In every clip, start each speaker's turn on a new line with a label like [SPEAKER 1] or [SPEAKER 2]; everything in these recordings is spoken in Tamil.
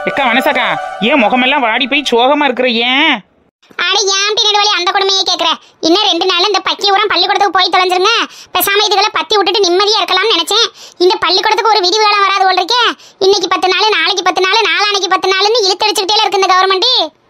[SPEAKER 1] எக்கா வனசாக்கா ஏன் முகமெல்லாம் வாடி போய் சோகமா இருக்கிற ஏன்
[SPEAKER 2] அட ஏன் பின்னாடி வழி அந்த கொடுமையே கேக்குற இன்னும் ரெண்டு நாள்ல இந்த பக்கி உரம் பள்ளிக்கூடத்துக்கு போய் தொலைஞ்சிருங்க பேசாம இதுகளை பத்தி விட்டுட்டு நிம்மதியா இருக்கலாம்னு நினைச்சேன் இந்த பள்ளிக்கூடத்துக்கு ஒரு விதி வேலை வராது போல் இருக்கே இன்னைக்கு பத்து நாள் நாளைக்கு பத்து நாள் நாளானைக்கு பத்து நாள்னு இழுத்தடிச்சுக்கிட்டே இருக்கு இந்த கவர்மெண்ட்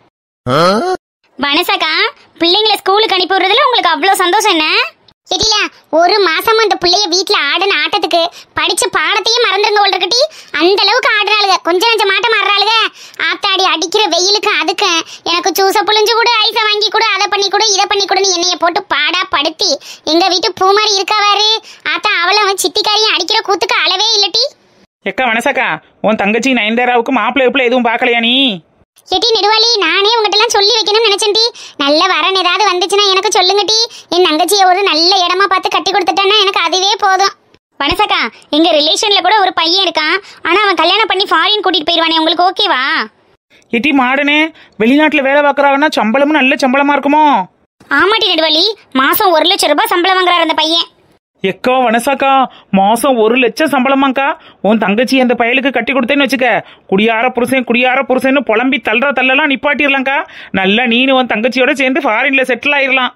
[SPEAKER 2] வனசக்கா பிள்ளைங்களை ஸ்கூலுக்கு அனுப்பி விடுறதுல உங்களுக்கு அவ்வளவு சந்தோஷம் என்ன சரில ஒரு மாசமா அந்த பிள்ளைய வீட்ல ஆடின ஆட்டத்துக்கு படிச்ச பாடத்தையும் மறந்துருங்க போல் இருக்கட்டி அந்த அளவுக்கு ஆடுறாளுங்க கொஞ்சம் கொஞ்சம் மாட்டம் மாறுறாளுங்க ஆத்தாடி அடிக்கிற வெயிலுக்கு அதுக்கு எனக்கு ஜூஸ புழிஞ்சு கொடு ஐஸ வாங்கி கொடு அதை பண்ணி கொடு இதை பண்ணி கொடுன்னு என்னைய போட்டு பாடா படுத்தி எங்க வீட்டு பூமாரி இருக்காவாரு ஆத்தா அவளை அவன் சித்திக்காரியும் அடிக்கிற கூத்துக்கு அளவே இல்லட்டி
[SPEAKER 1] எக்கா வனசாக்கா உன் தங்கச்சி நயன்தாராவுக்கு மாப்பிள்ளை எப்பல எதுவும் பார்க்கலையா நீ
[SPEAKER 2] எட்டி நெடுவாளி நானே உங்ககிட்ட எல்லாம் சொல்லி வைக்கணும்னு நினைச்சேன்டி நல்ல வரன் ஏதாவது வந்துச்சுன்னா எனக்கு சொல்லுங்கடி என் தங்கச்சியை ஒரு நல்ல இடமா பார்த்து கட்டி கொடுத்துட்டேன்னா எனக்கு அதுவே போதும் வனசக்கா எங்க ரிலேஷன்ல கூட ஒரு பையன் இருக்கான் ஆனா அவன் கல்யாணம் பண்ணி ஃபாரின் கூட்டிட்டு போயிருவானே உங்களுக்கு ஓகேவா
[SPEAKER 1] எட்டி மாடனே வெளிநாட்டுல வேலை பார்க்கறாங்கன்னா சம்பளமும் நல்ல சம்பளமா இருக்குமோ
[SPEAKER 2] ஆமாட்டி நெடுவாளி மாசம் ஒரு லட்சம் ரூபாய் சம்பளம் வாங்குறாரு அந்த பையன்
[SPEAKER 1] எக்கா வனசாக்கா மாசம் ஒரு லட்சம் சம்பளமாக்கா உன் தங்கச்சி அந்த பயலுக்கு கட்டி கொடுத்தேன்னு வச்சுக்க குடியார புருஷன் குடியார புருஷன்னு புலம்பி தள்ளுற தள்ளலாம் நிப்பாட்டிடலாம்க்கா நல்லா நீனு உன் தங்கச்சியோட சேர்ந்து ஃபாரின்ல செட்டில் ஆயிரலாம்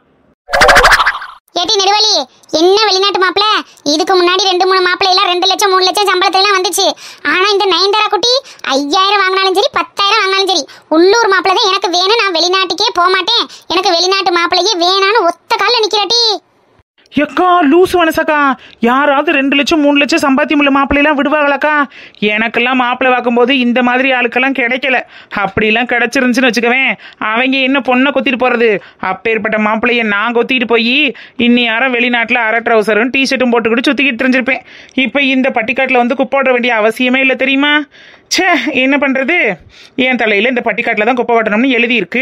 [SPEAKER 2] ஏட்டி நெடுவாளி என்ன வெளிநாட்டு மாப்பிள இதுக்கு முன்னாடி ரெண்டு மூணு மாப்பிள்ளை எல்லாம் ரெண்டு லட்சம் மூணு லட்சம் சம்பளத்துல எல்லாம் வந்துச்சு ஆனா இந்த நயன்தாரா குட்டி ஐயாயிரம் வாங்கினாலும் சரி பத்தாயிரம் வாங்கினாலும் சரி உள்ளூர் மாப்பிள்ளை தான் எனக்கு வேணும் நான் வெளிநாட்டுக்கே போக மாட்டேன் எனக்கு வெளிநாட்டு மாப்பிள்ளையே வேணான்னு ஒத்த காலில் நிக்கிறாட்டி
[SPEAKER 1] எக்கா லூசு வனசாக்கா யாராவது ரெண்டு லட்சம் மூணு லட்சம் சம்பாத்தியம் உள்ள மாப்பிள்ளைலாம் விடுவாங்களாக்கா எனக்கெல்லாம் மாப்பிள்ளை பார்க்கும்போது இந்த மாதிரி ஆளுக்கெல்லாம் கிடைக்கல அப்படிலாம் கிடைச்சிருந்துச்சுன்னு வச்சுக்கவேன் அவங்க என்ன பொண்ணை கொத்திட்டு போறது அப்பேற்பட்ட மாப்பிள்ளைய நான் கொத்திட்டு போய் இன்னி யாரும் வெளிநாட்டில் அரை ட்ரௌசரும் டிஷர்ட்டும் போட்டுக்கிட்டு சுற்றிக்கிட்டு தெரிஞ்சிருப்பேன் இப்போ இந்த பட்டிக்காட்டில் வந்து குப்பை போட வேண்டிய அவசியமே இல்லை தெரியுமா ச்சே என்ன பண்ணுறது என் தலையில் இந்த பட்டிக்காட்டில் தான் குப்பை ஓட்டணும்னு எழுதியிருக்கு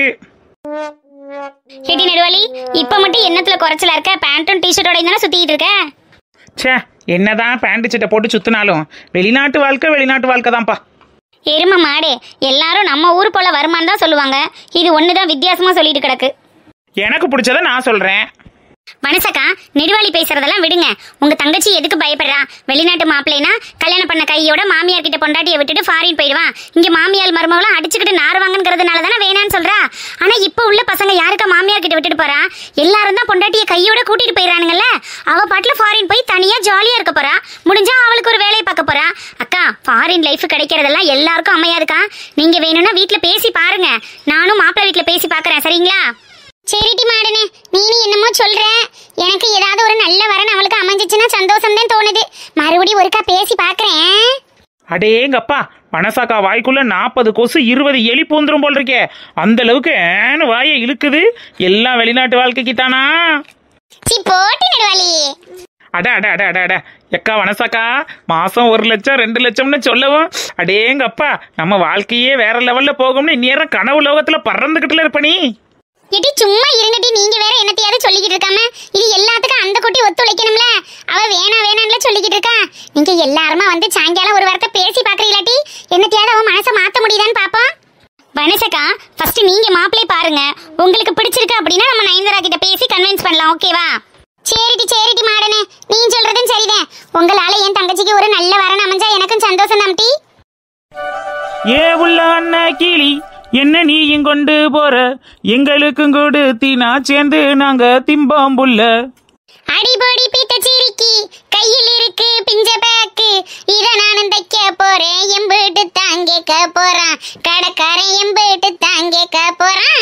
[SPEAKER 2] ஏட்டி நெடுவாளி இப்ப மட்டும் என்னத்துல குறைச்சலா இருக்க பேண்ட்டும் டிஷர்ட்டோட தானே சுத்திட்டு இருக்க
[SPEAKER 1] ச்சே என்னதான் பேண்ட் சட்டை போட்டு சுத்தினாலும் வெளிநாட்டு வாழ்க்கை வெளிநாட்டு வாழ்க்கை தான்ப்பா
[SPEAKER 2] எரும மாடு எல்லாரும் நம்ம ஊர் போல வருமானம் தான் சொல்லுவாங்க இது ஒண்ணுதான் வித்தியாசமா சொல்லிட்டு கிடக்கு
[SPEAKER 1] எனக்கு பிடிச்சத நான் சொல்றேன்
[SPEAKER 2] மனசக்கா நெடுவாளி பேசுறதெல்லாம் விடுங்க உங்க தங்கச்சி எதுக்கு பயப்படுறா வெளிநாட்டு மாப்பிள்ளைனா கல்யாணம் பண்ண கையோட மாமியார் கிட்ட பொண்டாட்டியை விட்டுட்டு ஃபாரின் போயிடுவான் இங்க மாமியார் மருமகளும் அடிச்சுக்கிட்டு நாறுவாங்கங்கிறதுனால தானே வேணான்னு சொல்றா ஆனா இப்ப உள்ள பசங்க யாருக்கா மாமியார் கிட்ட விட்டுட்டு போறா எல்லாரும் தான் பொண்டாட்டியை கையோட கூட்டிட்டு போயிடறானுங்கல்ல அவ பாட்டுல ஃபாரின் போய் தனியா ஜாலியா இருக்க போறா முடிஞ்சா அவளுக்கு ஒரு வேலையை பார்க்க போறா அக்கா ஃபாரின் லைஃப் கிடைக்கிறதெல்லாம் எல்லாருக்கும் அமையாதுக்கா நீங்க வேணும்னா வீட்ல பேசி பாருங்க நானும் மாப்பிள்ளை வீட்ல பேசி பார்க்கறேன் சரிங்களா சரிட்டி மாடனே நீனு என்னமோ சொல்ற எனக்கு ஏதாவது ஒரு நல்ல வரன் அவளுக்கு அமைஞ்சிச்சுன்னா சந்தோஷம் தான் தோணுது மறுபடியும் ஒருக்கா பேசி பார்க்கறேன்
[SPEAKER 1] அடேங்கப்பா பனசாக்கா வாய்க்குள்ள நாற்பது கொசு இருபது எலி பூந்துரும் போல் இருக்கே அந்த அளவுக்கு ஏன்னு வாயை இழுக்குது எல்லாம் வெளிநாட்டு வாழ்க்கைக்கு தானா
[SPEAKER 2] சி போட்டி நடுவாளி
[SPEAKER 1] அட அட அட அட அட எக்கா வனசாக்கா மாசம் ஒரு லட்சம் ரெண்டு லட்சம்னு சொல்லவும் அடேங்கப்பா நம்ம வாழ்க்கையே வேற லெவல்ல போகும்னு நேரம் கனவு லோகத்துல பறந்துகிட்டுல இருப்ப நீ
[SPEAKER 2] எட்டி சும்மா இருங்கட்டி நீங்க வேற என்னத்தையாவது சொல்லிக்கிட்டு இருக்காம இது எல்லாத்துக்கும் அந்த குட்டி ஒத்துழைக்கணும்ல அவ வேணா வேணாம்ல சொல்லிக்கிட்டு இருக்கா நீங்க எல்லாருமா வந்து சாயங்காலம் ஒரு வாரத்தை பேசி பாக்குறீங்களாட்டி என்னத்தையாவது அவன் மனசை மாத்த முடியுதான்னு பாப்போம் வனசக்கா ஃபர்ஸ்ட் நீங்க மாப்பிளை பாருங்க உங்களுக்கு பிடிச்சிருக்கு அப்படின்னா நம்ம நயன்தாரா கிட்ட பேசி கன்வின்ஸ் பண்ணலாம் ஓகேவா சரிடி சரிடி மாடனே நீ சொல்றதும் சரிதான் உங்களால என் தங்கச்சிக்கு ஒரு நல்ல வரன் அமைஞ்சா எனக்கும் சந்தோஷம் தான் டி
[SPEAKER 1] ஏ உள்ள அண்ணா கிளி என்ன நீயும் கொண்டு போற எங்களுக்கும் கொடுத்தினா சேர்ந்து நாங்க திம்போம் புள்ள
[SPEAKER 2] அடிபொடி பீத்த சிரிக்கி கையில் இருக்கு பிஞ்ச பேக்கு இத நானும் தைக்க போறேன் எம்பிட்டு தாங்கேக்க போறான் கடைக்காரன் எம்பிட்டு தாங்கேக்க போறான்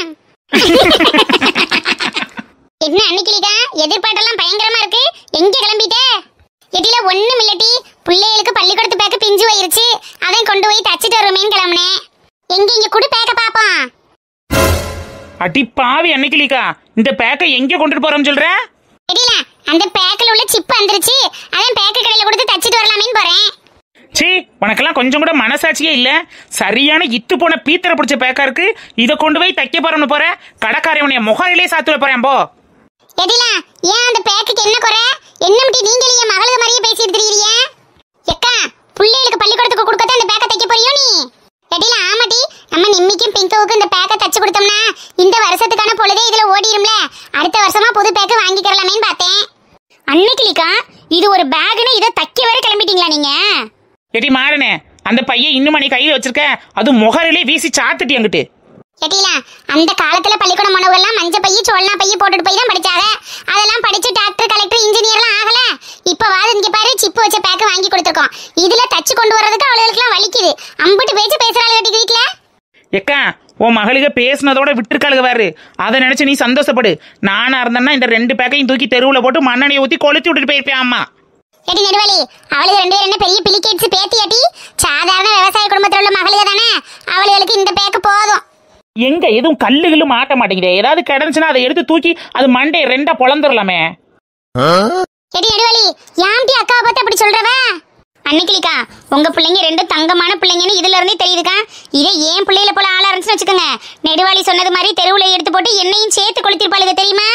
[SPEAKER 2] என்ன அன்னைக்கிலிக்கா எதிர்பார்ட்டெல்லாம் பயங்கரமா இருக்கு எங்க கிளம்பிட்ட எட்டில ஒண்ணும் இல்லட்டி பிள்ளைகளுக்கு பள்ளிக்கூடத்து பேக்க பிஞ்சு போயிருச்சு அதையும் கொண்டு போய் தச்சிட்டு வருமேன்னு கிளம்புனேன் எங்க இங்க குடு பேக்க பாப்போம்
[SPEAKER 1] அடி பாவி அன்னைக்கிலிக்கா இந்த பேக்கை எங்க கொண்டுட்டு போறோம்னு சொல்ற
[SPEAKER 2] எட்டில அந்த பேக்கில் உள்ள சிப் வந்துருச்சு அதான் பேக்க கடையில கொடுத்து தச்சிட்டு வரலாமேன்னு போறேன்
[SPEAKER 1] சீ உனக்கெல்லாம் கொஞ்சம் கூட மனசாட்சியே இல்ல சரியான இத்து போன பீத்தரை பிடிச்ச பேக்கா இருக்கு இதை கொண்டு போய் தைக்க போறோம்னு போற கடைக்காரன் உன்னைய முகாரிலே சாத்துட போறேன் போ
[SPEAKER 2] எதிலா ஏன் அந்த பேக்குக்கு என்ன குறை என்ன முட்டி நீங்க என் மகளுக்கு மாதிரியே பேசிட்டு திரியறிய எக்கா பிள்ளைகளுக்கு பள்ளிக்கூடத்துக்கு கொடுக்கத்தான் இந்த பேக்கை தைக்க போறியோ நீ எடில ஆமாட்டி நம்ம நிம்மிக்கும் பிங்குவுக்கும் இந்த பேக்கை தச்சு கொடுத்தோம்னா இந்த வருஷத்துக்கான பொழுதே இதுல ஓடிடும்ல அடுத்த வருஷமா புது பேக்கு வாங்கிக்கிறலாமேன்னு பார்த்தேன் அன்னைக்கிலிக்கா இது ஒரு பேக்னு இதை தைக்க வேற கிளம்பிட்டீங்களா நீங்க
[SPEAKER 1] எடி மாறனே அந்த பையன் இன்னும் நீ கையில வச்சிருக்க அது முகரிலே வீசி சாத்துட்டி அங்கிட்டு
[SPEAKER 2] கேட்டீங்களா அந்த காலத்துல பள்ளிக்கூட மாணவர்கள்லாம் மஞ்ச பைய சோழனா பைய போட்டுட்டு போய் தான் படிச்சாங்க அதெல்லாம் படிச்சு டாக்டர் கலெக்டர் இன்ஜினியர்லாம் ஆகல இப்ப வாது இங்க பாரு சிப்பு வச்ச பேக்க வாங்கி கொடுத்துருக்கோம் இதுல தச்சு கொண்டு வர்றதுக்கு அவளுகளுக்குலாம் வலிக்குது அம்புட்டு பேச்சு பேசுறாள் கட்டி வீட்ல
[SPEAKER 1] எக்கா உன் மகளுக பேசுனதோட விட்டுருக்காளுக பாரு அதை நினைச்சு நீ சந்தோஷப்படு நானா இருந்தேன்னா இந்த ரெண்டு பேக்கையும் தூக்கி தெருவுல போட்டு மண்ணெண்ணெய் ஊத்தி கொளுத்தி விட்டுட்டு போயிருப்பேன் அம்மா
[SPEAKER 2] ஏடி நெடுவலி அவளுக்கு ரெண்டு பேரும் என்ன பெரிய பிலிகேட்ஸ் பேத்தி ஏட்டி சாதாரண விவசாய குடும்பத்துல உள்ள மகளுக தானே அவளுகளுக்கு இந்த பேக்கு போதும்
[SPEAKER 1] எங்க எதுவும் கல்லு கில்லு மாட்ட மாட்டேங்குதே ஏதாவது கிடந்துச்சுன்னா அதை எடுத்து தூக்கி அது மண்டையை ரெண்டா பொழந்துடலாமே
[SPEAKER 2] ஏடி நெடுவலி யாம்டி அக்காவை பார்த்து அப்படி சொல்றவ அன்னைக்கிலிக்கா உங்க பிள்ளைங்க ரெண்டு தங்கமான பிள்ளைங்கன்னு இதுல இருந்தே தெரியுதுக்கா இதே ஏன் பிள்ளையில போல ஆளா இருந்துச்சுன்னு வச்சுக்கோங்க நெடுவாளி சொன்னது மாதிரி தெருவுல எடுத்து போட்டு என்னையும் சேர்த்து கொளுத்திருப்பாளுங்க தெரியுமா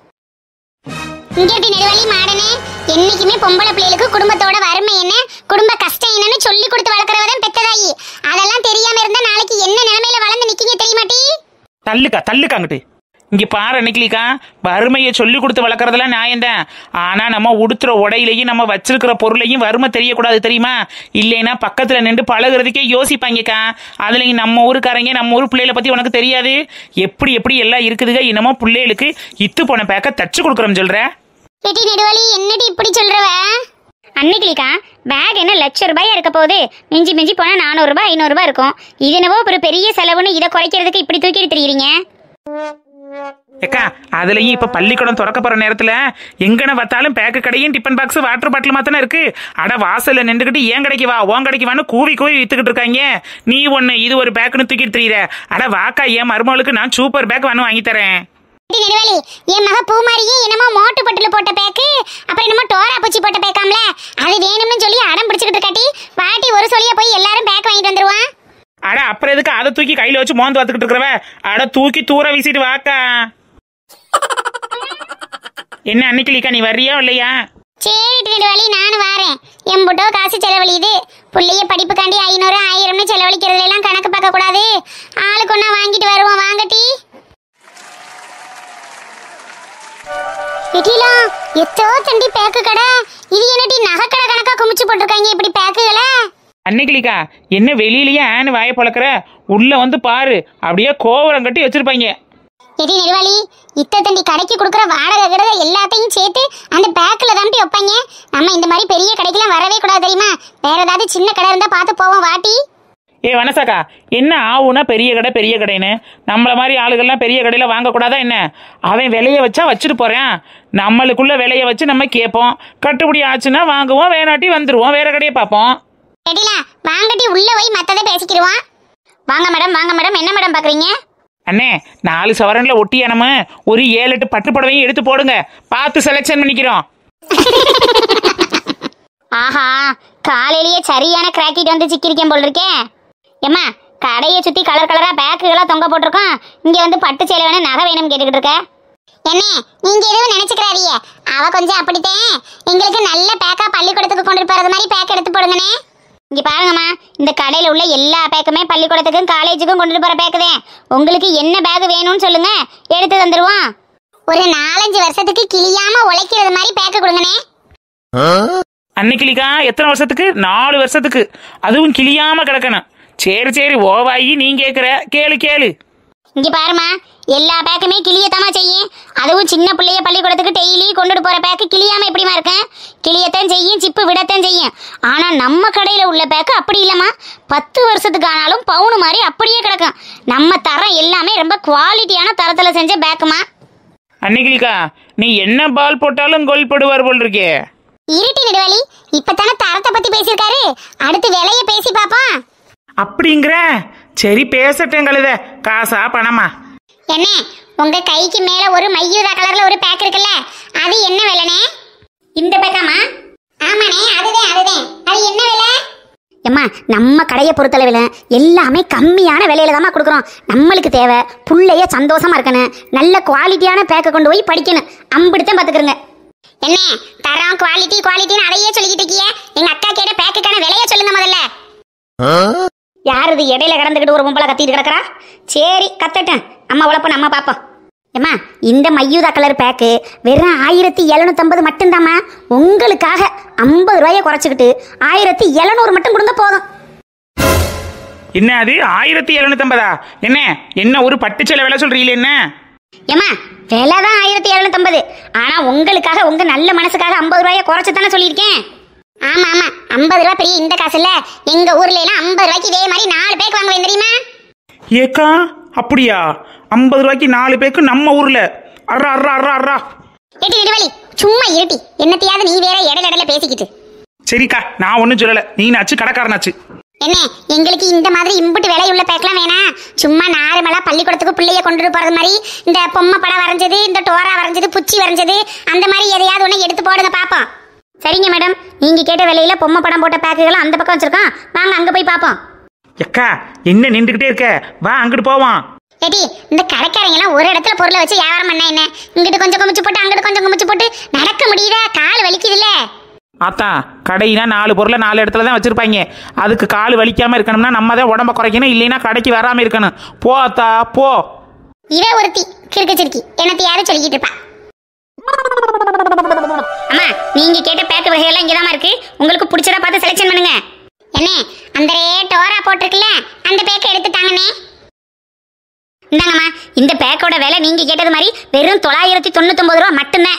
[SPEAKER 2] இங்க எப்படி நெடுவாளி மாடனே என்னைக்குமே பொம்பளை பிள்ளைகளுக்கு குடும்பத்தோட வறுமை என்ன குடும்ப கஷ்டம் என்னன்னு சொல்லி கொடுத்து வளர்க்குறவ தான் பெத்ததாயி அதெல்லாம் தெரியாம இருந்தா நாளைக்கு என்ன நிலைமையில வளர்ந்து நிக்கீங்க தெரியுமாட்டி
[SPEAKER 1] தள்ளுக்கா தள்ளுக்கா அங்கிட்டு இங்க பாரு அன்னைக்கிலிக்கா வறுமையை சொல்லி கொடுத்து வளர்க்குறதெல்லாம் நியாயம்தான் ஆனா நம்ம உடுத்துற உடையிலையும் நம்ம வச்சிருக்கிற பொருளையும் வறுமை தெரியக்கூடாது தெரியுமா இல்லைன்னா பக்கத்துல நின்று பழகுறதுக்கே யோசிப்பாங்கக்கா அதுலயும் நம்ம ஊருக்காரங்க நம்ம ஊர் பிள்ளைகளை பத்தி உனக்கு தெரியாது எப்படி எப்படி எல்லாம் இருக்குதுங்க என்னமோ பிள்ளைகளுக்கு இத்து போன பேக்க தச்சு கொடுக்குறோம் சொல்ற
[SPEAKER 2] பெட்டி நெடுவலி என்னடி இப்படி சொல்றவ அன்னைக்கிலிக்கா பேக் என்ன லட்ச ரூபாயா இருக்க போகுது மிஞ்சி மிஞ்சி போனா நானூறு ரூபாய் ஐநூறு ரூபாய் இருக்கும் இது என்னவோ ஒரு பெரிய செலவுன்னு இதை குறைக்கிறதுக்கு இப்படி தூக்கிட்டு தெரியுறீங்க
[SPEAKER 1] ஏக்கா அதுலயும் இப்ப பள்ளிக்கூடம் திறக்க போற நேரத்துல எங்கன பார்த்தாலும் பேக்கு கடையும் டிஃபன் பாக்ஸ் வாட்டர் பாட்டில் மாத்தானே இருக்கு அட வாசல்ல நின்றுகிட்டு ஏன் கடைக்கு வா உன் கடைக்கு வான்னு கூவி கூவி வித்துக்கிட்டு இருக்காங்க நீ ஒண்ணு இது ஒரு பேக்குன்னு தூக்கிட்டு தெரியுற அட வாக்கா என் மருமகளுக்கு நான் சூப்பர் பேக் வேணும் வாங்கி தரேன்
[SPEAKER 2] பெட்டி நெடுவலி என் மக பூமாரியே என்னமோ மோட்டு பட்டுல போட்ட பேக்கு அப்புறம் என்னமோ டோரா பூச்சி போட்ட பேக்காம்ல அது வேணும்னு சொல்லி அடம் பிடிச்சிக்கிட்டு இருக்காட்டி பாட்டி ஒரு சொல்லியா போய் எல்லாரும் பேக் வாங்கிட்டு வந்துருவான்
[SPEAKER 1] அட அப்புறம் எதுக்கு அதை தூக்கி கையில வச்சு மோந்து பார்த்துக்கிட்டு இருக்கிறவ அட தூக்கி தூர வீசிட்டு வாக்கா என்ன அன்னைக்கு நீ வர்றியா இல்லையா
[SPEAKER 2] சரி நெடுவலி நானும் வாரேன் எம்புட்டோ காசு செலவழியுது புள்ளைய படிப்புக்காண்டி ஐநூறு ஆயிரம்னு செலவழிக்கிறதுல எல்லாம் கணக்கு பார்க்க கூடாது ஆளுக்கு ஒண்ணா வாங்கிட்டு வருவோம் வாங்கட்டி எட்டிலா எத்தோ தண்டி பேக்கு கடை இது என்னடி நகைக்கடை கணக்கா குமிச்சு போட்டிருக்காங்க இப்படி பேக்குகளை
[SPEAKER 1] அன்னைக்கிலிக்கா என்ன வெளியிலயே ஆன்னு வாய பழக்கிற உள்ள வந்து பாரு அப்படியே கோவரம் கட்டி வச்சிருப்பாங்க
[SPEAKER 2] எடி நெடுவாளி இத்த தண்டி கடைக்கு கொடுக்குற வாடகை கிடத எல்லாத்தையும் சேர்த்து அந்த பேக்கில் தாண்டி வைப்பாங்க நம்ம இந்த மாதிரி பெரிய கடைக்கெல்லாம் வரவே கூடாது தெரியுமா வேற ஏதாவது சின்ன கடை இருந்தா பார்த்து போவோம் வாட்டி
[SPEAKER 1] ஏ வனசாக்கா என்ன ஆகுனா பெரிய கடை பெரிய கடைன்னு நம்மள மாதிரி ஆளுகள்லாம் பெரிய கடையில் வாங்கக்கூடாதா என்ன அவன் விலைய வச்சா வச்சுட்டு போறேன் நம்மளுக்குள்ள விலைய வச்சு நம்ம கேட்போம் கட்டுப்படி ஆச்சுன்னா வாங்குவோம் வேணாட்டி வந்துருவோம் வேற கடையை பார்ப்போம்
[SPEAKER 2] எடிலா வாங்கட்டி உள்ள போய் மத்ததை பேசிக்கிடுவோம் வாங்க மேடம் வாங்க மேடம் என்ன மேடம் பாக்குறீங்க
[SPEAKER 1] அண்ணே நாலு சவரன்ல ஒட்டியானம ஒரு ஏழு எட்டு பட்டு புடவையும் எடுத்து போடுங்க பார்த்து செலெக்ஷன் பண்ணிக்கிறோம்
[SPEAKER 2] ஆஹா காலையிலேயே சரியான கிராக்கிட் வந்து சிக்கிருக்கேன் போல் இருக்கே ஏம்மா கடையை சுத்தி கலர் கலரா பேக்குகளா தொங்க போட்டிருக்கோம் இங்க வந்து பட்டு சேலை வேணும் நகை வேணும் கேட்டுக்கிட்டு இருக்க என்ன நீங்க எதுவும் நினைச்சுக்கிறாதிய அவ கொஞ்சம் அப்படித்தேன் எங்களுக்கு நல்ல பேக்கா பள்ளிக்கூடத்துக்கு கொண்டு போறது மாதிரி பேக் எடுத்து போடுங்கண்ணே இங்க பாருங்கம்மா இந்த கடையில உள்ள எல்லா பேக்குமே பள்ளிக்கூடத்துக்கும் காலேஜுக்கும் கொண்டுட்டு போற பேக்கு தான் உங்களுக்கு என்ன பேக் வேணும்னு சொல்லுங்க எடுத்து தந்துருவோம் ஒரு நாலஞ்சு வருஷத்துக்கு கிளியாம உழைக்கிறது மாதிரி பேக்கு கொடுங்கண்ணே
[SPEAKER 1] அன்னைக்கிளிக்கா எத்தனை வருஷத்துக்கு நாலு வருஷத்துக்கு அதுவும் கிளியாம கிடக்கணும் சரி சரி ஓவாயி நீ கேட்குற கேளு கேளு
[SPEAKER 2] இங்க பாருமா எல்லா பேக்குமே கிளியத்தாமா செய்யும் அதுவும் சின்ன பிள்ளைய பள்ளிக்கூடத்துக்கு டெய்லி கொண்டுட்டு போற பேக்கு கிளியாம எப்படிமா இருக்கேன் கிளியத்தான் செய்யும் சிப்பு விடத்தான் செய்யும் ஆனா நம்ம கடையில உள்ள பேக்கு அப்படி இல்லம்மா பத்து வருஷத்துக்கு ஆனாலும் பவுனு மாதிரி அப்படியே கிடக்கும் நம்ம தரம் எல்லாமே ரொம்ப குவாலிட்டியான தரத்துல செஞ்ச பேக்குமா
[SPEAKER 1] அன்னைக்கிளிக்கா நீ என்ன பால் போட்டாலும் கோல் போடுவார் போல் இருக்கே
[SPEAKER 2] இருட்டி நெடுவாளி இப்பதானே தரத்தை பத்தி பேசியிருக்காரு அடுத்து விலைய பேசி பாப்போம்
[SPEAKER 1] அப்படிங்கிற சரி பேசட்டேன் கழுத காசா பணமா
[SPEAKER 2] என்ன உங்க கைக்கு மேல ஒரு மையூதா கலர்ல ஒரு பேக் இருக்குல்ல அது என்ன விலைனே இந்த பேக்காமா ஆமாண்ணே அதுதான் அதுதான் அது என்ன விலை எம்மா நம்ம கடையை பொறுத்தளவில் எல்லாமே கம்மியான விலையில தாம்மா கொடுக்குறோம் நம்மளுக்கு தேவை புள்ளைய சந்தோஷமா இருக்கணும் நல்ல குவாலிட்டியான பேக்கை கொண்டு போய் படிக்கணும் அம்பிடுத்தான் பார்த்துக்கிறங்க என்ன தரம் குவாலிட்டி குவாலிட்டின்னு அதையே சொல்லிக்கிட்டு இருக்கியே எங்க அக்கா கேட்ட பேக்குக்கான விலைய சொல்லுங்க முதல்ல யார் இது இடையில கடந்துக்கிட்டு ஒரு பொம்பளை கத்திட்டு கிடக்குறா சரி கத்தட்டேன் அம்மா உழப்ப நம்ம பார்ப்போம் ஏம்மா இந்த மையூதா கலர் பேக்கு வெறும் ஆயிரத்தி எழுநூத்தம்பது மட்டும்தாம்மா உங்களுக்காக ஐம்பது ரூபாயை குறைச்சிக்கிட்டு ஆயிரத்தி எழுநூறு மட்டும் கொடுங்க போதும்
[SPEAKER 1] என்ன அது ஆயிரத்தி எழுநூத்தம்பதா என்ன என்ன ஒரு பட்டுச்சேலை விலை சொல்றீங்களே என்ன
[SPEAKER 2] ஏமா விலை தான் ஆயிரத்தி எழுநூத்தம்பது ஆனா உங்களுக்காக உங்க நல்ல மனசுக்காக ஐம்பது ரூபாய குறைச்சு தானே சொல்லியிருக்கேன் ஆமா ஆமா ஐம்பது ரூபாய் பெரிய இந்த காசு இல்ல எங்க ஊர்ல எல்லாம் ஐம்பது ரூபாய்க்கு இதே மாதிரி நாலு பேருக்கு வாங்குவேன் தெரியுமா
[SPEAKER 1] ஏக்கா அப்படியா ஐம்பது ரூபாய்க்கு நாலு பேருக்கு நம்ம ஊர்ல அர்ரா அர்ரா அர்ரா அர்ரா
[SPEAKER 2] எட்டி நெடுவலி சும்மா இருட்டி என்னத்தையாவது நீ வேற இடையில இடையில பேசிக்கிட்டு
[SPEAKER 1] சரிக்கா நான் ஒன்றும் சொல்லலை நீ நாச்சு கடைக்காரனாச்சு
[SPEAKER 2] என்ன எங்களுக்கு இந்த மாதிரி இம்புட்டு விலையுள்ள பேக்கெல்லாம் வேணாம் சும்மா நார்மலா பள்ளிக்கூடத்துக்கு பிள்ளைய கொண்டு போறது மாதிரி இந்த பொம்மை படம் வரைஞ்சது இந்த டோரா வரைஞ்சது புச்சி வரைஞ்சது அந்த மாதிரி எதையாவது ஒன்று எடுத்து போடுங்க பாப்போம் சரிங்க மேடம் நீங்க கேட்ட விலையில பொம்மை படம் போட்ட பேக்குகள் அந்த பக்கம் வச்சிருக்கோம் வாங்க அங்க போய் பாப்போம்
[SPEAKER 1] எக்கா என்ன நின்றுக்கிட்டே இருக்க வா அங்கிட்டு போவான்
[SPEAKER 2] ஏடி இந்த கடைக்காரங்க எல்லாம் ஒரு இடத்துல பொருளை வச்சு வியாபாரம் பண்ணா என்ன இங்கிட்டு கொஞ்சம் குமிச்சு போட்டு அங்கிட்டு கொஞ்சம் குமிச்சு போட்டு நடக்க முடியுதா கால் வலிக்குதுல்ல
[SPEAKER 1] ஆத்தா கடையினா நாலு பொருளை நாலு இடத்துல தான் வச்சிருப்பாங்க அதுக்கு கால் வலிக்காம இருக்கணும்னா நம்ம தான் உடம்ப குறைக்கணும் இல்லைன்னா கடைக்கு வராம இருக்கணும் போ அத்தா போ
[SPEAKER 2] இவ ஒருத்தி கிறுக்கு சிறுக்கி என்னத்தை யாரும் சொல்லிக்கிட்டு இருப்பா அம்மா நீங்க கேட்ட பேக்கு வகையெல்லாம் இங்கதாம்மா இருக்கு உங்களுக்கு பிடிச்சதா பார்த்து செலெக்ஷன் பண்ணுங்க என்ன அந்த டோரா போட்டிருக்குல்ல அந்த பேக்கை எடுத்துட்டாங்கண்ணே இந்தாங்கம்மா இந்த பேக்கோட விலை நீங்க கேட்டது மாதிரி வெறும் தொள்ளாயிரத்தி தொண்ணூத்தொன்பது ரூபா மட்டும்தான்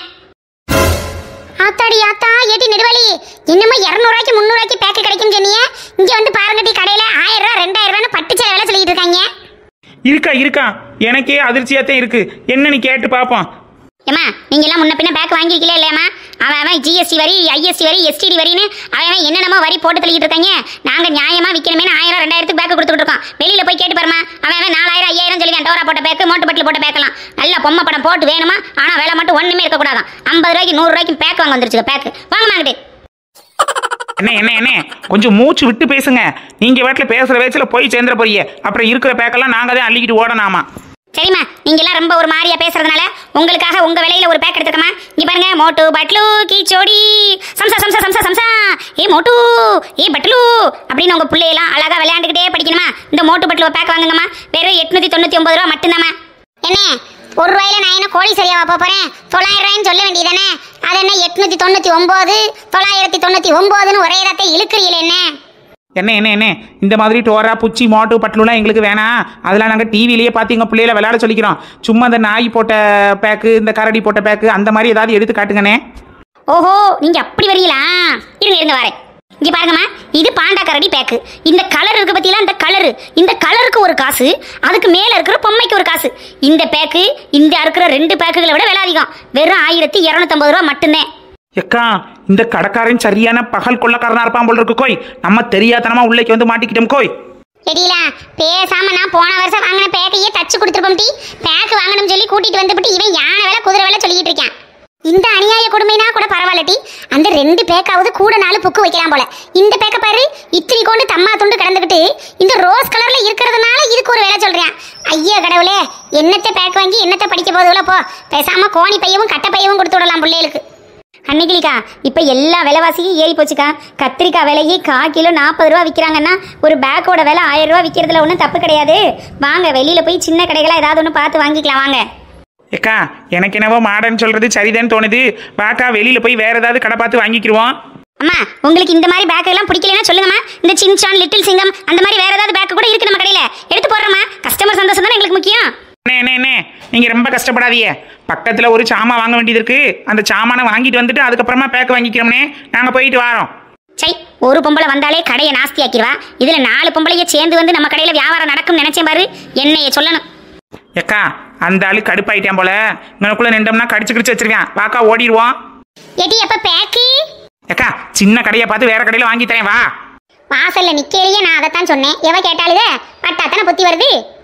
[SPEAKER 2] ஆத்தாடி ஆத்தா ஏட்டி நெடுவலி இன்னமும் இரநூறுவாய்க்கு முந்நூறுவாய்க்கு பேக்கு கிடைக்கும் சொன்னீங்க இங்க வந்து பாருங்கட்டி கடையில ஆயிரம் ரூபா ரெண்டாயிரம் ரூபான்னு பட்டு சேலை விலை சொல்லிட்டு இருக்காங்க
[SPEAKER 1] இருக்கா இருக்கா எனக்கே அதிர்ச்சியாத்தான் இருக்கு என்ன நீ கேட்டு பார்ப்போம்
[SPEAKER 2] ஏமா நீங்க எல்லாம் முன்ன பின்ன பேக் வாங்கிருக்கீங்களா இல்லையாம்மா அவன் அவன் ஜிஎஸ்டி வரி ஐஎஸ்டி வரி எஸ்டிடி வரின்னு அவன் அவன் என்னென்னமோ வரி போட்டு தள்ளிட்டு இருக்காங்க நாங்க நியாயமா விற்கணுமே ஆயிரம் ரெண்டாயிரத்துக்கு பேக் கொடுத்துட்டு இருக்கோம் வெளியில போய் கேட்டு பாருமா அவன் அவன் நாலாயிரம் ஐயாயிரம் சொல்லுவான் டோரா போட்ட பேக்கு மோட்டு பட்டில் போட்ட பேக்கலாம் நல்ல பொம்மை படம் போட்டு வேணுமா ஆனா விலை மட்டும் ஒண்ணுமே இருக்க கூடாதான் ஐம்பது ரூபாய்க்கு நூறு ரூபாய்க்கு பேக் வாங்க வந்துருச்சு பேக் வாங்க வாங்கிட்டு
[SPEAKER 1] என்ன என்ன என்ன கொஞ்சம் மூச்சு விட்டு பேசுங்க நீங்க வீட்டில் பேசுற வயசுல போய் சேர்ந்துட போறீங்க அப்புறம் இருக்கிற பேக்கெல்லாம் நாங்க தான் அள்ளிக்கிட்டு ஓடனாமா
[SPEAKER 2] சரிம்மா நீங்க எல்லாம் ரொம்ப ஒரு மாதிரியா பேசுறதுனால உங்களுக்காக உங்க விலையில ஒரு பேக் எடுத்துக்கமா இங்க பாருங்க மோட்டு பட்லு கீ சோடி சம்சா சம்சா சம்சா சம்சா ஏ மோட்டு ஏ பட்லு அப்படின்னு உங்க பிள்ளையெல்லாம் அழகா விளையாண்டுக்கிட்டே படிக்கணுமா இந்த மோட்டு பட்லு பேக் வாங்குங்கம்மா வெறும் எட்நூத்தி தொண்ணூத்தி ஒன்பது ரூபா மட்டும்தாம்மா என்ன ஒரு ரூபாயில நான் என்ன கோழி சரியாவா போப் போறேன் தொள்ளாயிரம் ரூபாய்ன்னு சொல்ல வேண்டியதானே அது என்ன எட்நூத்தி தொண்ணூத்தி ஒன்பது தொள்ளாயிரத்தி தொண்ணூத்தி ஒன்பதுன்னு ஒரே இடத்தை இழுக்கிறீங்களே என்ன
[SPEAKER 1] என்ன என்ன என்ன இந்த மாதிரி டோரா புச்சி மோட்டு பட்லுலாம் எங்களுக்கு வேணாம் அதெல்லாம் நாங்கள் டிவிலேயே பார்த்து எங்கள் பிள்ளையில விளையாட சொல்லிக்கிறோம் சும்மா இந்த நாய் போட்ட பேக்கு இந்த கரடி போட்ட பேக்கு அந்த மாதிரி ஏதாவது எடுத்து காட்டுங்கண்ணே
[SPEAKER 2] ஓஹோ நீங்க அப்படி வரீங்களா இருங்க இருங்க வரேன் இங்க பாருங்கம்மா இது பாண்டா கரடி பேக்கு இந்த கலர் இருக்கு பத்தியில இந்த கலரு இந்த கலருக்கு ஒரு காசு அதுக்கு மேல இருக்கிற பொம்மைக்கு ஒரு காசு இந்த பேக்கு இந்த இருக்கிற ரெண்டு பேக்குகளை விட விலை அதிகம் வெறும் ஆயிரத்தி இரநூத்தம்பது ரூபா மட்டும்தான்
[SPEAKER 1] எக்கா இந்த கடைக்காரன் சரியான பகல் கொள்ளக்காரனா இருப்பான் போல இருக்கு கோய் நம்ம தெரியாதனமா உள்ளேக்கு வந்து மாட்டிக்கிட்டோம் கோய்
[SPEAKER 2] தெரியல பேசாம நான் போன வருஷம் வாங்கின பேக்கையே தச்சு கொடுத்துருப்போம் டி பேக் வாங்கணும்னு சொல்லி கூட்டிட்டு வந்துட்டு இவன் யானை வேலை குதிரை வேலை சொல்லிட்டு இருக்கான் இந்த அநியாய கொடுமைனா கூட பரவாயில்ல டி அந்த ரெண்டு பேக்காவது கூட நாலு புக்கு வைக்கலாம் போல இந்த பேக்க பாரு இத்திரி கொண்டு தம்மா துண்டு கிடந்துக்கிட்டு இந்த ரோஸ் கலர்ல இருக்கிறதுனால இதுக்கு ஒரு வேலை சொல்றேன் ஐயா கடவுளே என்னத்தை பேக் வாங்கி என்னத்தை படிக்க போதுல போ பேசாம கோணி பையவும் கட்டை பையவும் கொடுத்து விடலாம் பிள்ளைகளுக்கு அன்னைக்கிலிக்கா இப்போ எல்லா விலைவாசியும் ஏறி போச்சுக்கா கத்திரிக்காய் விலையே கா கிலோ நாற்பது ரூபா விற்கிறாங்கன்னா ஒரு பேக்கோட விலை ஆயிரம் ரூபா விற்கிறதுல ஒன்றும் தப்பு கிடையாது வாங்க வெளியில போய் சின்ன கடைகளா ஏதாவது ஒன்று பார்த்து வாங்கிக்கலாம் வாங்க
[SPEAKER 1] எக்கா எனக்கு என்னவோ மாடர்ன் சொல்றது சரிதான் தோணுது வாக்கா வெளியில போய் வேற ஏதாவது கடை பார்த்து வாங்கிக்கிருவோம்
[SPEAKER 2] அம்மா உங்களுக்கு இந்த மாதிரி பேக் எல்லாம் பிடிக்கலன்னா சொல்லுங்கம்மா இந்த சின்சான் லிட்டில் சிங்கம் அந்த மாதிரி வேற ஏதாவது பேக் கூட இருக்கு நம்ம கடையில எடுத்து போடுறோம்மா கஸ்டமர் சந்தோஷம் தானே எங்களுக்கு முக்கியம்
[SPEAKER 1] என்ன என்ன என்ன நீங்க ரொம்ப கஷ்டப்படாதீங்க பக்கத்துல ஒரு சாமான் வாங்க வேண்டியது இருக்கு அந்த சாமானை வாங்கிட்டு வந்துட்டு அதுக்கப்புறமா பேக் வாங்கிக்கிறோம்னே நாங்க போயிட்டு வரோம்
[SPEAKER 2] சை ஒரு பொம்பளை வந்தாலே கடையை நாஸ்தி ஆக்கிடுவா இதுல நாலு பொம்பளைய சேர்ந்து வந்து நம்ம கடையில வியாபாரம் நடக்கும் நினைச்சேன் பாரு என்னைய சொல்லணும்
[SPEAKER 1] எக்கா அந்த ஆளு கடுப்பாயிட்டான் போல இங்கனக்குள்ள நின்றோம்னா கடிச்சு கடிச்சு வச்சிருக்கேன் வாக்கா ஓடிடுவோம்
[SPEAKER 2] எடி அப்ப பேக்கு
[SPEAKER 1] எக்கா சின்ன கடையை பார்த்து வேற கடையில வாங்கி தரேன் வா
[SPEAKER 2] வாசல்ல நிக்கலையே நான் அதைத்தான் சொன்னேன் எவ கேட்டாளுக பட்டாத்தானே புத்தி வருது